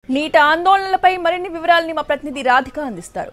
నీట ఆందోళనలపై మరిన్ని వివరాలని మా ప్రతినిధి రాధిక అందిస్తారు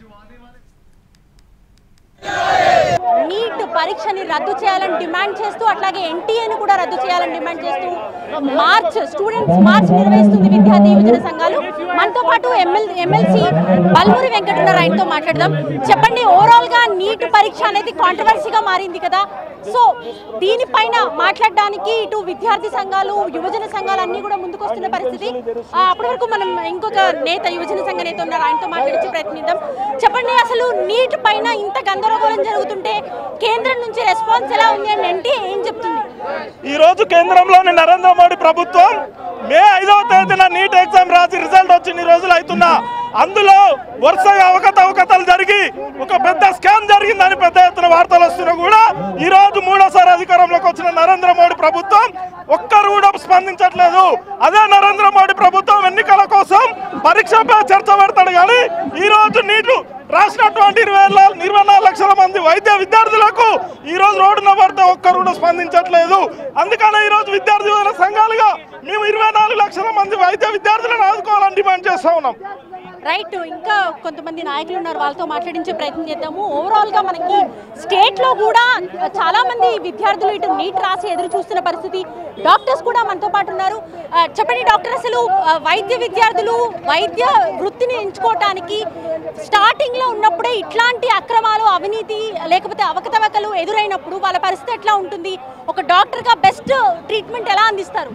నీట్ పరీక్షని రద్దు చేయాలని డిమాండ్ చేస్తూ అట్లాగే ఎన్టీఏను కూడా రద్దు చేయాలని డిమాండ్ చేస్తూ మార్చ్ స్టూడెంట్స్ మార్చ్ నిర్వహిస్తుంది విద్యార్థి యువజన సంఘాలు మనతో పాటు ఎమ్మెల్ ఎమ్మెల్సీ బల్మూరి వెంకటన్నారు ఆయనతో మాట్లాడదాం చెప్పండి ఓవరాల్ గా నీట్ పరీక్ష అనేది కాంట్రవర్సీగా మారింది కదా సో దీనిపైన మాట్లాడడానికి ఇటు విద్యార్థి సంఘాలు యువజన సంఘాలు అన్ని కూడా ముందుకొస్తున్న పరిస్థితి ఆ, అప్పటి వరకు మనం ఇంకొక నేత యువజన సంఘ నేత ఉన్నారు ఆయనతో మాట్లాడించే ప్రయత్నిద్దాం చెప్పండి అసలు నీట్ పైన ఇంత గందరగోళం జరుగుతుంటే కేంద్రం నుంచి రెస్పాన్స్ ఎలా ఉంది అని అంటే ఏం చెప్తుంది ఈ రోజు కేంద్రంలోని నరేంద్ర మోడీ ప్రభుత్వం మే ఐదవ తేదీన నీట్ ఎగ్జామ్ రాసి రిజల్ట్ వచ్చి ఇన్ని రోజులు అవుతున్నా అందులో వరుసగా అవకతవకతలు జరిగి ఒక పెద్ద స్కామ్ జరిగిందని పెద్ద ఎత్తున వార్తలు వస్తున్నా కూడా ఈ రోజు మూడోసారి అధికారంలోకి వచ్చిన నరేంద్ర మోడీ ప్రభుత్వం ఒక్కరు కూడా స్పందించట్లేదు అదే నరేంద్ర మోడీ ప్రభుత్వం ఎన్నికల కోసం పరీక్షపై చర్చ పెడతాడు కానీ ఈ రోజు నీటు రాసినటువంటి ఇరవై లా- ఇరవై నాలుగు లక్షల మంది వైద్య విద్యార్థులకు ఈ రోజు రోడ్డున పడితే ఒక్కరు కూడా స్పందించట్లేదు అందుకనే ఈ రోజు విద్యార్థి యువజన సంఘాలుగా మేము ఇరవై నాలుగు లక్షల మంది వైద్య విద్యార్థులను ఆదుకోవాలని డిమాండ్ చేస్తా ఉన్నాం రైట్ ఇంకా కొంతమంది నాయకులు ఉన్నారు వాళ్ళతో మాట్లాడించే ప్రయత్నం చేద్దాము ఓవరాల్ గా మనకి స్టేట్ లో కూడా చాలా మంది విద్యార్థులు ఇటు నీట్ రాసి ఎదురు చూస్తున్న పరిస్థితి డాక్టర్స్ కూడా మనతో పాటు ఉన్నారు ఆ, చెప్పండి డాక్టర్ అసలు ఆ, వైద్య విద్యార్థులు వైద్య వృత్తిని ఎంచుకోవటానికి స్టార్టింగ్ లో ఉన్నప్పుడే ఇట్లాంటి అక్రమాలు అవినీతి లేకపోతే అవకతవకలు ఎదురైనప్పుడు వాళ్ళ పరిస్థితి ఎట్లా ఉంటుంది ఒక డాక్టర్ గా బెస్ట్ ట్రీట్మెంట్ ఎలా అందిస్తారు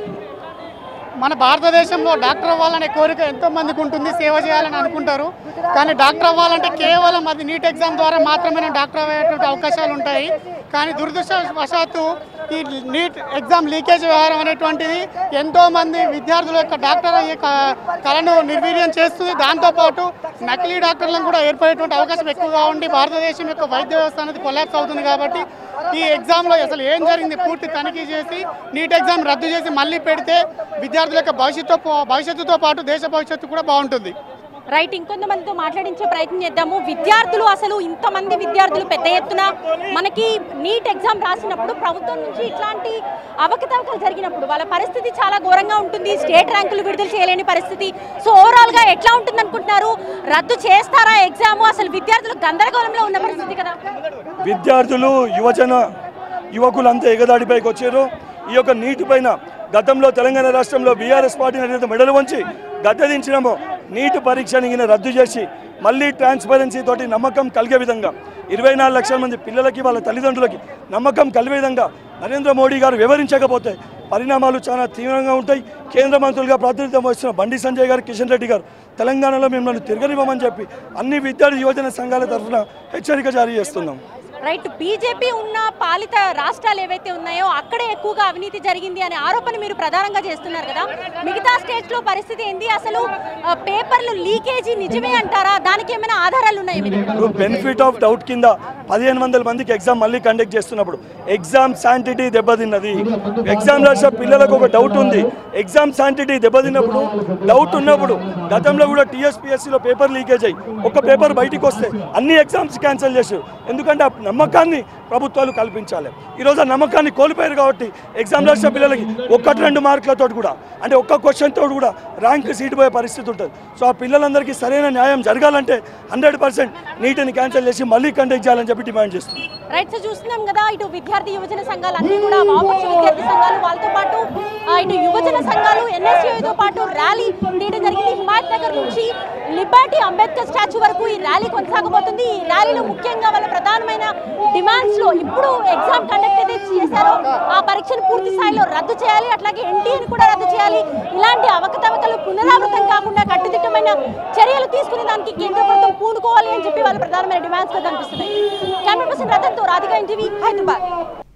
మన భారతదేశంలో డాక్టర్ అవ్వాలనే కోరిక ఎంతో మందికి ఉంటుంది సేవ చేయాలని అనుకుంటారు కానీ డాక్టర్ అవ్వాలంటే కేవలం అది నీట్ ఎగ్జామ్ ద్వారా మాత్రమే డాక్టర్ అయ్యేటువంటి అవకాశాలు ఉంటాయి కానీ దురదృష్టవశాత్తు ఈ నీట్ ఎగ్జామ్ లీకేజ్ వ్యవహారం అనేటువంటిది ఎంతో మంది విద్యార్థుల యొక్క డాక్టర్ అయ్యే క- కళను నిర్వీర్యం చేస్తుంది దాంతోపాటు నకిలీ డాక్టర్లను కూడా ఏర్పడేటువంటి అవకాశం ఎక్కువగా ఉండి భారతదేశం యొక్క వైద్య వ్యవస్థ అనేది కొలాప్స్ అవుతుంది కాబట్టి ఈ ఎగ్జామ్లో అసలు ఏం జరిగింది పూర్తి తనిఖీ చేసి నీట్ ఎగ్జామ్ రద్దు చేసి మళ్ళీ పెడితే విద్యార్థుల యొక్క భవిష్యత్తు భవిష్యత్తుతో పాటు దేశ భవిష్యత్తు కూడా బాగుంటుంది రైట్ ఇంకొంతమందితో మాట్లాడించే ప్రయత్నం చేద్దాము విద్యార్థులు అసలు ఇంతమంది విద్యార్థులు పెద్ద ఎత్తున మనకి నీట్ ఎగ్జామ్ రాసినప్పుడు ప్రభుత్వం నుంచి ఇట్లాంటి అవకతవకలు జరిగినప్పుడు వాళ్ళ పరిస్థితి చాలా ఘోరంగా ఉంటుంది స్టేట్ ర్యాంకులు విడుదల చేయలేని పరిస్థితి సో ఓవరాల్ గా ఎట్లా ఉంటుంది అనుకుంటున్నారు రద్దు చేస్తారా ఎగ్జామ్ అసలు విద్యార్థులు గందరగోళంలో ఉన్న పరిస్థితి కదా విద్యార్థులు యువజన యువకులంతా ఎగదాడిపైకి వచ్చారు ఈ యొక్క నీటి పైన గతంలో తెలంగాణ రాష్ట్రంలో బీఆర్ఎస్ పార్టీని ఏదైతే మెడలు వంచి గద్దెదించినామో నీటి పరీక్షని ఈయన రద్దు చేసి మళ్ళీ ట్రాన్స్పరెన్సీ తోటి నమ్మకం కలిగే విధంగా ఇరవై నాలుగు లక్షల మంది పిల్లలకి వాళ్ళ తల్లిదండ్రులకి నమ్మకం కలిగే విధంగా నరేంద్ర మోడీ గారు వివరించకపోతే పరిణామాలు చాలా తీవ్రంగా ఉంటాయి కేంద్ర మంత్రులుగా ప్రాతినిధ్యం వహిస్తున్న బండి సంజయ్ గారు కిషన్ రెడ్డి గారు తెలంగాణలో మిమ్మల్ని తిరగనివ్వమని చెప్పి అన్ని విద్యార్థి యువజన సంఘాల తరఫున హెచ్చరిక జారీ చేస్తున్నాం రైట్ బీజేపీ ఉన్న పాలిత రాష్ట్రాలు ఏవైతే ఉన్నాయో అక్కడే ఎక్కువగా అవినీతి జరిగింది అనే ఆరోపణ మీరు ప్రధానంగా చేస్తున్నారు కదా మిగతా స్టేట్స్ లో పరిస్థితి ఏంది అసలు ఆ, పేపర్లు లీకేజీ నిజమే అంటారా దానికి ఏమైనా ఆధారాలు ఉన్నాయి మీ దగ్గర? ఇప్పుడు బెనిఫిట్ ఆఫ్ డౌట్ కింద పదిహేను వందల మందికి ఎగ్జామ్ మళ్ళీ కండక్ట్ చేస్తున్నప్పుడు ఎగ్జామ్ శాంటిటీ దెబ్బతిన్నది ఎగ్జామ్ రాసే పిల్లలకు ఒక డౌట్ ఉంది ఎగ్జామ్ శాంటిటీ దెబ్బతిన్నప్పుడు డౌట్ ఉన్నప్పుడు గతంలో కూడా టీఎస్పీఎస్సీలో పేపర్ లీకేజ్ అయ్యి ఒక పేపర్ బయటికి వస్తే అన్ని ఎగ్జామ్స్ క్యాన్సిల్ చేశారు ఎందుకంటే ఆ నమ్మకాన్ని ప్రభుత్వాలు కల్పించాలి ఈరోజు ఆ నమ్మకాన్ని కోల్పోయారు కాబట్టి ఎగ్జామ్ రాసే పిల్లలకి ఒక్కటి రెండు మార్కులతో కూడా అంటే ఒక్క క్వశ్చన్ తోటి కూడా ర్యాంక్ సీట్ పోయే పరిస్థితి ఉంటుంది సో ఆ పిల్లలందరికీ సరైన న్యాయం జరగాలంటే హండ్రెడ్ పర్సెంట్ నీటిని క్యాన్సిల్ చేసి మళ్ళీ కండక్ట్ చేయాలని చెప్పి డిమాండ్ చేస్తుంది రైట్ సో చూస్తున్నాం కదా ఇటు విద్యార్థి యువజన సంఘాలు అన్ని కూడా వామపక్ష విద్యార్థి సంఘాలు వాళ్ళతో పాటు ఆ, ఇటు యువజన సంఘాలు ఎన్ఎస్యూతో పాటు ర్యాలీ తీయడం జరిగింది హిమాయత్ నగర్ నుంచి లిబర్టీ అంబేద్కర్ స్టాచ్యూ వరకు ఈ ర్యాలీ కొనసాగబోతుంది ఈ ర్యాలీలో ముఖ్యంగా వాళ్ళ ప్రధానమైన డిమాండ్స్ లో ఇప్పుడు ఎగ్జామ్ కండక్ట్ అయితే చేశారో ఆ పరీక్షను పూర్తి స్థాయిలో రద్దు చేయాలి అట్లాగే ఎన్టీఏని కూడా రద్దు చేయాలి ఇలాంటి అవకతవకలు పునరావృతం కాకుండా కట్టుదిట్టమైన చర్యలు తీసుకునే దానికి కేంద్ర ప్రభుత్వం పూనుకోవాలి అని చెప్పి వాళ్ళ ప్రధానమైన డిమాండ్స్ గా కనిపిస్తున్నాయి కెమెరా పర్సన్ రతన్తో రాధిక ఎన్టీవీ హైదరాబాద్